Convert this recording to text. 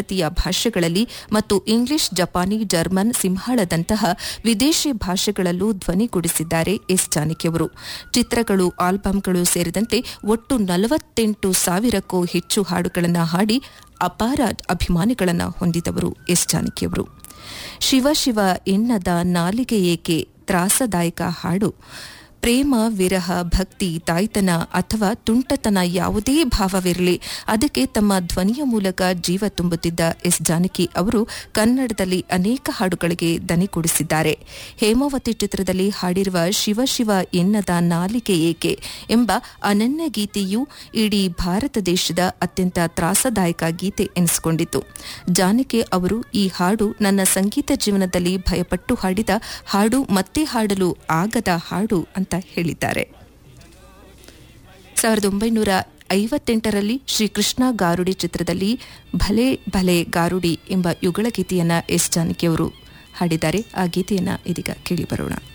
ಭಾರತೀಯ ಭಾಷೆಗಳಲ್ಲಿ ಮತ್ತು ಇಂಗ್ಲಿಷ್ ಜಪಾನಿ ಜರ್ಮನ್ ಸಿಂಹಳದಂತಹ ವಿದೇಶಿ ಭಾಷೆಗಳಲ್ಲೂ ಧ್ವನಿಗೂಡಿಸಿದ್ದಾರೆ ಎಸ್ ಜಾನಕಿಯವರು ಚಿತ್ರಗಳು ಆಲ್ಬಂಗಳು ಸೇರಿದಂತೆ ಒಟ್ಟು ನಲವತ್ತೆಂಟು ಸಾವಿರಕ್ಕೂ ಹೆಚ್ಚು ಹಾಡುಗಳನ್ನು ಹಾಡಿ ಅಪಾರ ಅಭಿಮಾನಿಗಳನ್ನು ಹೊಂದಿದವರು ಎಸ್ ಜಾನಕಿಯವರು ಶಿವ ಶಿವ ಎನ್ನದ ನಾಲಿಗೆ ಏಕೆ ತ್ರಾಸದಾಯಕ ಹಾಡು ಪ್ರೇಮ ವಿರಹ ಭಕ್ತಿ ತಾಯ್ತನ ಅಥವಾ ತುಂಟತನ ಯಾವುದೇ ಭಾವವಿರಲಿ ಅದಕ್ಕೆ ತಮ್ಮ ಧ್ವನಿಯ ಮೂಲಕ ಜೀವ ತುಂಬುತ್ತಿದ್ದ ಎಸ್ ಜಾನಕಿ ಅವರು ಕನ್ನಡದಲ್ಲಿ ಅನೇಕ ಹಾಡುಗಳಿಗೆ ದನಿಗೂಡಿಸಿದ್ದಾರೆ ಹೇಮಾವತಿ ಚಿತ್ರದಲ್ಲಿ ಹಾಡಿರುವ ಶಿವ ಶಿವ ಎನ್ನದ ನಾಲಿಗೆ ಏಕೆ ಎಂಬ ಅನನ್ಯ ಗೀತೆಯು ಇಡೀ ಭಾರತ ದೇಶದ ಅತ್ಯಂತ ತ್ರಾಸದಾಯಕ ಗೀತೆ ಎನಿಸಿಕೊಂಡಿತು ಜಾನಕಿ ಅವರು ಈ ಹಾಡು ನನ್ನ ಸಂಗೀತ ಜೀವನದಲ್ಲಿ ಭಯಪಟ್ಟು ಹಾಡಿದ ಹಾಡು ಮತ್ತೆ ಹಾಡಲು ಆಗದ ಹಾಡು ಅಂತ ಹೇಳಿದ್ದಾರೆ ಸಾವಿರದ ಒಂಬೈನೂರ ಐವತ್ತೆಂಟರಲ್ಲಿ ಶ್ರೀಕೃಷ್ಣ ಗಾರುಡಿ ಚಿತ್ರದಲ್ಲಿ ಭಲೆ ಭಲೆ ಗಾರುಡಿ ಎಂಬ ಯುಗಳ ಗೀತೆಯನ್ನ ಎಸ್ ಜಾನಕಿಯವರು ಹಾಡಿದ್ದಾರೆ ಆ ಗೀತೆಯನ್ನ ಇದೀಗ ಕೇಳಿ ಬರೋಣ